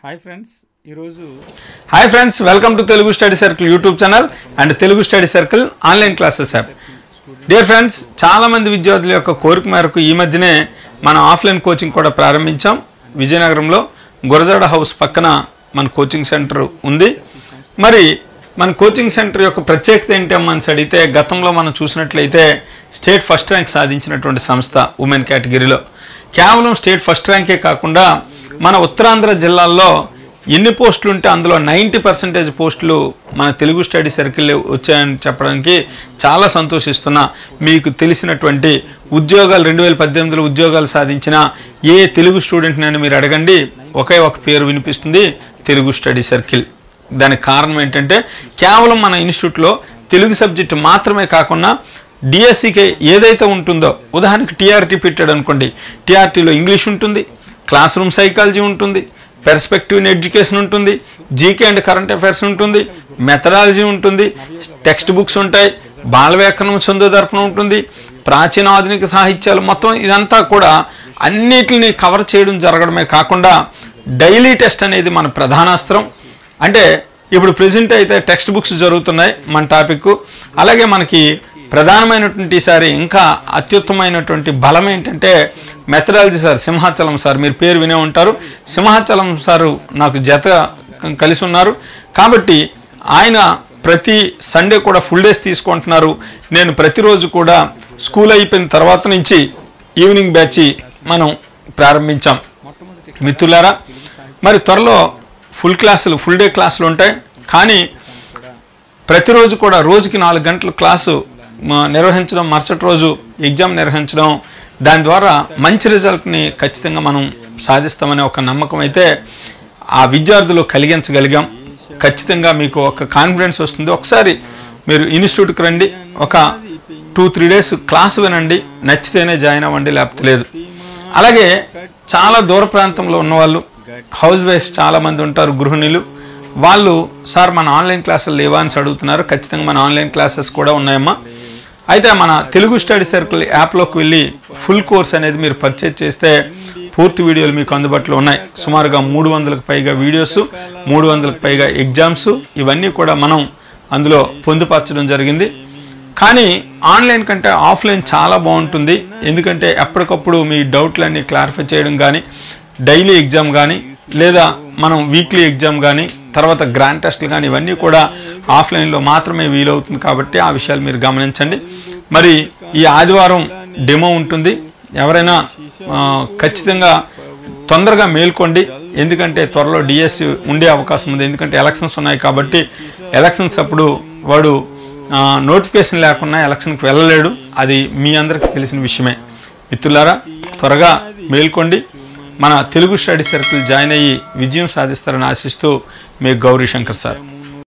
hi friends ఈరోజు hi friends welcome to Telugu study circle YouTube channel and Telugu study circle online classes app dear friends చాలామంది విద్యార్థుల యొక్క కోరిక మేరకు ఈ మధ్యనే మనం ఆఫ్లైన్ కోచింగ్ కూడా ప్రారంభించాం విజయనగరంలో గురజాడ హౌస్ పక్కన మన కోచింగ్ సెంటర్ ఉంది మరి మన కోచింగ్ సెంటర్ యొక్క ప్రత్యేకత ఏంటి అమ్మని అడిగితే గతంలో మనం చూసినట్లయితే స్టేట్ ఫస్ట్ ర్యాంక్ సాధించినటువంటి సంస్థ ఉమెన్ కేటగిరీలో కేవలం స్టేట్ ఫస్ట్ ర్యాంకే కాకుండా మన ఉత్తరాంధ్ర జిల్లాల్లో ఎన్ని పోస్టులు ఉంటే అందులో నైంటీ పర్సెంటేజ్ పోస్టులు మన తెలుగు స్టడీ సర్కిల్ వచ్చాయని చెప్పడానికి చాలా సంతోషిస్తున్నా మీకు తెలిసినటువంటి ఉద్యోగాలు రెండు వేల పద్దెనిమిదిలో ఉద్యోగాలు సాధించిన ఏ తెలుగు స్టూడెంట్ని అని మీరు అడగండి ఒకే ఒక పేరు వినిపిస్తుంది తెలుగు స్టడీ సర్కిల్ దానికి కారణం ఏంటంటే కేవలం మన ఇన్స్టిట్యూట్లో తెలుగు సబ్జెక్ట్ మాత్రమే కాకుండా డిఎస్సికి ఏదైతే ఉంటుందో ఉదాహరణకి టీఆర్టీ పెట్టాడు అనుకోండి టీఆర్టీలో ఇంగ్లీష్ ఉంటుంది క్లాస్ రూమ్ సైకాలజీ ఉంటుంది పెర్స్పెక్టివ్ ఇన్ ఎడ్యుకేషన్ ఉంటుంది జీకే అండ్ కరెంట్ అఫైర్స్ ఉంటుంది మెథడాలజీ ఉంటుంది టెక్స్ట్ బుక్స్ ఉంటాయి బాల వ్యాకరణం చందో దర్పణం ఉంటుంది ప్రాచీన ఆధునిక సాహిత్యాలు మొత్తం ఇదంతా కూడా అన్నిటిని కవర్ చేయడం జరగడమే కాకుండా డైలీ టెస్ట్ అనేది మన ప్రధానాస్త్రం అంటే ఇప్పుడు ప్రజెంట్ అయితే టెక్స్ట్ బుక్స్ జరుగుతున్నాయి మన టాపిక్ అలాగే మనకి ప్రధానమైనటువంటి ఈసారి ఇంకా అత్యుత్తమైనటువంటి బలం ఏంటంటే మెథడాలజీ సార్ సింహాచలం సార్ మీరు పేరు వినే ఉంటారు సింహాచలం సారు నాకు జత కలిసి ఉన్నారు కాబట్టి ఆయన ప్రతి సండే కూడా ఫుల్ డేస్ తీసుకుంటున్నారు నేను ప్రతిరోజు కూడా స్కూల్ అయిపోయిన తర్వాత నుంచి ఈవినింగ్ బ్యాచ్ మనం ప్రారంభించాం మిత్రులారా మరి త్వరలో ఫుల్ క్లాసులు ఫుల్ డే క్లాసులు ఉంటాయి కానీ ప్రతిరోజు కూడా రోజుకి నాలుగు గంటల క్లాసు మ- నిర్వహించడం మరుసటి రోజు ఎగ్జామ్ నిర్వహించడం దాని ద్వారా మంచి రిజల్ట్ని ఖచ్చితంగా మనం సాధిస్తామనే ఒక నమ్మకం అయితే ఆ విద్యార్థులు కలిగించగలిగాం ఖచ్చితంగా మీకు ఒక కాన్ఫిడెన్స్ వస్తుంది ఒకసారి మీరు ఇన్స్టిట్యూట్కి రండి ఒక టూ త్రీ డేస్ క్లాస్ వినండి నచ్చితేనే జాయిన్ అవ్వండి లేకపోతే లేదు అలాగే చాలా దూర ప్రాంతంలో ఉన్నవాళ్ళు హౌస్ వైఫ్స్ చాలామంది ఉంటారు గృహిణులు వాళ్ళు సార్ మన ఆన్లైన్ క్లాసులు లేవా అని అడుగుతున్నారు ఖచ్చితంగా మన ఆన్లైన్ క్లాసెస్ కూడా ఉన్నాయమ్మా అయితే మన తెలుగు స్టడీ సర్కిల్ యాప్లోకి వెళ్ళి ఫుల్ కోర్స్ అనేది మీరు పర్చేజ్ చేస్తే పూర్తి వీడియోలు మీకు అందుబాటులో ఉన్నాయి సుమారుగా మూడు వందలకు పైగా వీడియోస్ మూడు వందలకు పైగా ఎగ్జామ్స్ ఇవన్నీ కూడా మనం అందులో పొందుపరచడం జరిగింది కానీ ఆన్లైన్ కంటే ఆఫ్లైన్ చాలా బాగుంటుంది ఎందుకంటే ఎప్పటికప్పుడు మీ డౌట్లన్నీ క్లారిఫై చేయడం కానీ డైలీ ఎగ్జామ్ కానీ లేదా మనం వీక్లీ ఎగ్జామ్ కానీ తర్వాత గ్రాండ్ టెస్ట్లు కానీ ఇవన్నీ కూడా ఆఫ్లైన్లో మాత్రమే వీలవుతుంది కాబట్టి ఆ విషయాలు మీరు గమనించండి మరి ఈ ఆదివారం డెమో ఉంటుంది ఎవరైనా ఆ, ఖచ్చితంగా తొందరగా మేల్కోండి ఎందుకంటే త్వరలో డిఎస్సి ఉండే అవకాశం ఉంది ఎందుకంటే ఎలక్షన్స్ ఉన్నాయి కాబట్టి ఎలక్షన్స్ అప్పుడు వాడు ఆ, నోటిఫికేషన్ లేకుండా ఎలక్షన్కి వెళ్ళలేడు అది మీ అందరికీ తెలిసిన విషయమే మిత్రులారా త్వరగా మేల్కోండి మన తెలుగు స్టడీ సర్కిల్ జాయిన్ అయ్యి విజయం సాధిస్తారని ఆశిస్తూ మీ గౌరీ శంకర్ సార్